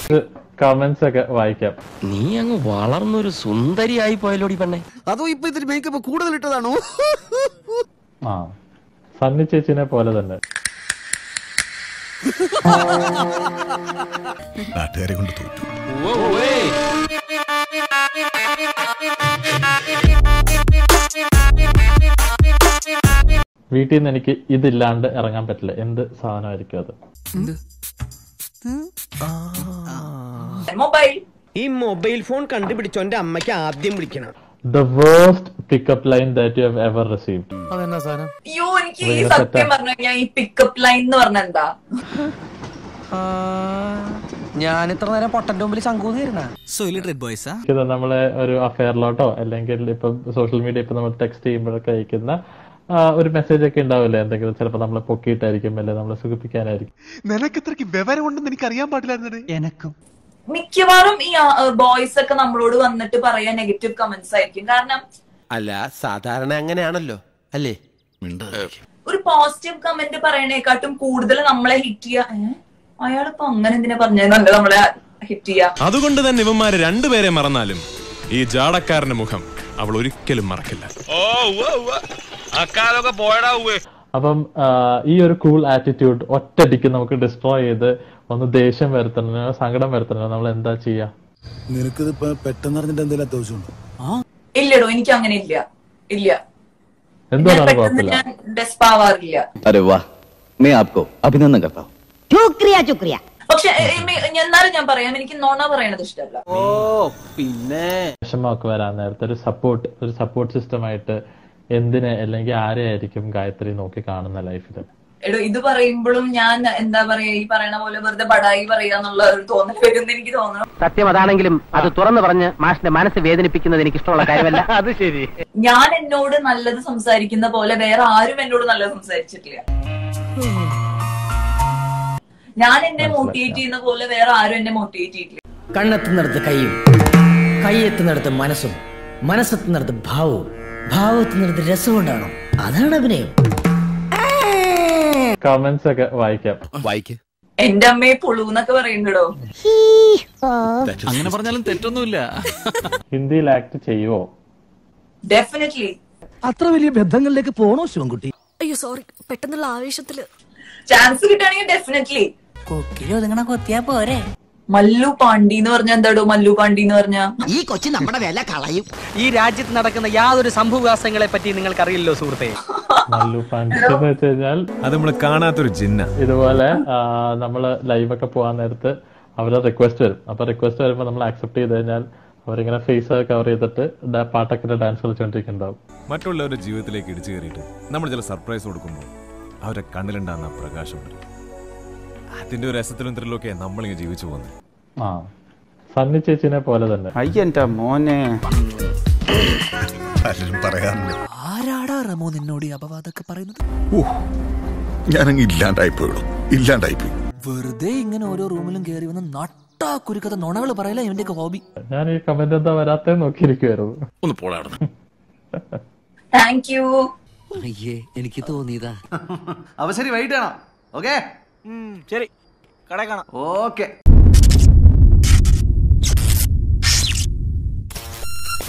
comments ഒക്കെ വായിക്കാം നീ അങ്ങ് വളർന്നൊരു സുന്ദരിയായി പോയല്ലോടി പെണ്ണെ അതോ ഇപ്പൊ ഇതിന് മേക്കപ്പ് കൂടുതൽ ഇട്ടതാണോ ആ സണ്ണി ചേച്ചിനെ പോലെ തന്നെ നാട്ടുകാരെ കൊണ്ട് തോറ്റു വീട്ടിൽ നിന്ന് എനിക്ക് ഇതില്ലാണ്ട് ഇറങ്ങാൻ പറ്റില്ല എന്ത് സാധനമായിരിക്കും അത് മൊബൈൽ ഈ മൊബൈൽ ഫോൺ കണ്ടുപിടിച്ചോന്റെ അമ്മയ്ക്ക് ആദ്യം വിളിക്കണം the worst pickup line that you have ever received അയ്യോ എനിക്ക് ഈ സത്യം പറഞ്ഞു കഴിഞ്ഞാൽ ഈ പിക്കപ്പ് ലൈൻ എന്ന് പറഞ്ഞ എന്താ ഞാൻ ഇത്ര നേരം പൊട്ടന്റെ മുമ്പിൽ ശങ്കൂന്നിരുന്ന ഇത് നമ്മളെ ഒരു അഫെയറിലോട്ടോ അല്ലെങ്കിൽ ഇപ്പൊ സോഷ്യൽ മീഡിയ ഇപ്പൊ നമ്മൾ ടെക്സ്റ്റ് ചെയ്യുമ്പോഴൊക്കെ അയക്കുന്ന ആ, ഒരു മെസ്സേജ് ഒക്കെ ഉണ്ടാവില്ലേ എന്തെങ്കിലും ചിലപ്പോൾ നമ്മളെ പൊക്കിയിട്ടായിരിക്കും അല്ലെ നമ്മളെ സുഖിപ്പിക്കാനായിരിക്കും നിനക്ക് ഇത്രയ്ക്ക് വിവരമുണ്ടെന്ന് എനിക്ക് അറിയാൻ പാടില്ലായിരുന്നത് എനക്കും മിക്കവാറും ഈ ബോയ്സ് ഒക്കെ നമ്മളോട് വന്നിട്ട് പറയാ നെഗറ്റീവ് കമന്റ്സ് ആയിരിക്കും കാരണം അല്ല സാധാരണ അങ്ങനെയാണല്ലോ അല്ലേ ഒരു പോസിറ്റീവ് കമന്റ് പറയണേക്കാട്ടും കൂടുതൽ നമ്മളെ ഹിറ്റ് ചെയ്യാ ഏഹ് അയാളിപ്പോ അങ്ങനെ എന്തിനാ പറഞ്ഞത് നമ്മളെ ഹിറ്റ് ചെയ്യാ അതുകൊണ്ട് തന്നെ ഇവന്മാരെ രണ്ടുപേരെ മറന്നാലും ഈ ജാടക്കാരന്റെ മുഖം അവൾ ഒരിക്കലും മറക്കില്ല അപ്പം ആ, ഈ ഒരു കൂൾ ആറ്റിറ്റ്യൂഡ് ഒറ്റയടിക്ക് നമുക്ക് ഡിസ്ട്രോയ് ചെയ്ത് ഒന്ന് ദേഷ്യം വരുത്തണോ സങ്കടം വരുത്തണോ നമ്മൾ എന്താ ചെയ്യാ നിനക്കിത് ഇപ്പൊ പെട്ടെന്ന് അറിഞ്ഞിട്ട് എന്തെങ്കിലും അത്യാവശ്യമുണ്ടോ ഇല്ലടോ എനിക്ക് അങ്ങനെ ഇല്ല ഇല്ല ഞാൻ എന്തുകൊണ്ടാണ് പെട്ടെന്ന് കുഴപ്പമില്ല ഞാൻ ഡെസ്പ് ആവാറില്ല अरे वाह मैं आपको अभिनंदन करता हूँ ശുക്രിയ ശുക്രിയ പക്ഷെ എന്നാലും ഞാൻ പറയാം എനിക്ക് നോണ പറയണത് ഇഷ്ടമല്ല വിഷമമൊക്കെ വരാൻ നേരത്തെ ഒരു സപ്പോർട്ട് ഒരു സപ്പോർട്ട് സിസ്റ്റമായിട്ട് എന്തിനെ അല്ലെങ്കിൽ ആരെയായിരിക്കും ഗായത്രി നോക്കി കാണുന്ന ലൈഫിൽ എടോ ഇത് പറയുമ്പോഴും ഞാൻ എന്താ പറയാ ഈ പറയണ പോലെ വെറുതെ ബടായി പറയാന്നുള്ള ഒരു തോന്നൽ വരുന്ന എനിക്ക് തോന്നണം സത്യം അതാണെങ്കിലും അത് തുറന്നു പറഞ്ഞ് മാഷിന്റെ മനസ്സ് വേദനിപ്പിക്കുന്നത് എനിക്ക് ഇഷ്ടമുള്ള കാര്യമല്ല അത് ശരി ഞാൻ എന്നോട് നല്ലത് സംസാരിക്കുന്ന പോലെ വേറെ ആരും എന്നോട് നല്ലത് സംസാരിച്ചിട്ടില്ല ഞാൻ എന്നെ മോട്ടിവേറ്റ് ചെയ്യുന്ന പോലെ വേറെ ആരും എന്നെ മോട്ടിവേറ്റ് ചെയ്തിട്ടില്ല കണ്ണെത്തുന്നിടത്ത് കൈയും കൈയെത്തുന്നിടത്ത് മനസ്സും മനസ്സെത്തുന്നിടത്ത് ഭാവവും ഭാവത്തുന്നിടത്ത് രസം ഉണ്ടാവണം അതാണ് അഭിനയം കമന്റ്സ് ഒക്കെ വായിക്കാം വായിക്ക് എന്റെ അമ്മയെ പുളുന്നൊക്കെ പറയുന്നുണ്ടോ അങ്ങനെ പറഞ്ഞാലും തെറ്റൊന്നുമില്ല ഹിന്ദിയിൽ ആക്ട് ചെയ്യുവോ ഡെഫിനറ്റ്ലി അത്ര വലിയ ബന്ധങ്ങളിലേക്ക് പോണോ ശിവൻകുട്ടി അയ്യോ സോറി പെട്ടെന്നുള്ള ആവേശത്തില് ചാൻസ് കിട്ടുകയാണെങ്കിൽ ഡെഫിനറ്റ്ലി കൊക്കിലോ നിങ്ങളെ കൊത്തിയാ പോരെ മല്ലു പാണ്ടി എന്ന് പറഞ്ഞ എന്താടോ മല്ലു പാണ്ടി എന്ന് പറഞ്ഞ ഈ കൊച്ചി നമ്മുടെ വില കളയും ഈ രാജ്യത്ത് നടക്കുന്ന യാതൊരു സംഭവവികാസങ്ങളെ പറ്റി നിങ്ങൾക്ക് അറിയില്ലോ സുഹൃത്തെ മല്ലു പാണ്ഡിറ്റ് എന്ന് വെച്ച് കഴിഞ്ഞാൽ അത് നമ്മൾ കാണാത്തൊരു ജിന്ന ഇതുപോലെ ആ, നമ്മള് ലൈവ് ഒക്കെ പോകാൻ നേരത്ത് അവരെ റിക്വസ്റ്റ് വരും അപ്പൊ റിക്വസ്റ്റ് വരുമ്പോൾ നമ്മൾ ആക്സെപ്റ്റ് ചെയ്ത് കഴിഞ്ഞാൽ അവരിങ്ങനെ ഫേസ് കവർ ചെയ്തിട്ട് ഡാ- പാട്ടൊക്കെ ഡാൻസ് കളിച്ചുകൊണ്ടിരിക്കുന്നുണ്ടാവും മറ്റുള്ളവരുടെ ജീവിതത്തിലേക്ക് ഇടിച്ചു കയറിയിട്ട് നമ്മൾ ചില സർപ്രൈസ് കൊടുക്കുമ്പോൾ അവരുടെ കണ്ണിലുണ്ടാകുന്ന ആ പ്രകാശമുണ്ട് അതിന്റെ ഒരു രസത്തിലും ത്രില്ലൊക്കെ നമ്മളിങ്ങനെ ജീവിച്ചു പോകുന്നത് ആ സണ്ണി ചേച്ചിനെ പോലെ തന്നെ അയ്യന്റെ മോനെ പലരും പറയാറുണ്ട് ആരാടാ റമോ നിന്നോട് ഈ അപവാദമൊക്കെ പറയുന്നത് ഞാനങ്ങ് ഇല്ലാണ്ടായിപ്പോയുള്ളൂ ഇല്ലാണ്ടായിപ്പോയി വെറുതെ ഇങ്ങനെ ഓരോ റൂമിലും കയറി വന്ന് നട്ടാ കുരുക്കഥ നുണകൾ പറയല ഇവന്റെയൊക്കെ ഹോബി ഞാൻ ഈ കമന്റ് എന്താ വരാത്തെ നോക്കിയിരിക്കുവായിരുന്നു ഒന്ന് പോടാടുന്നു താങ്ക് യു അയ്യേ എനിക്ക് തോന്നിയതാ അവ ശരി വൈകിട്ട് കാണാം ഓക്കെ ശരി കട കാണാം ഓക്കെ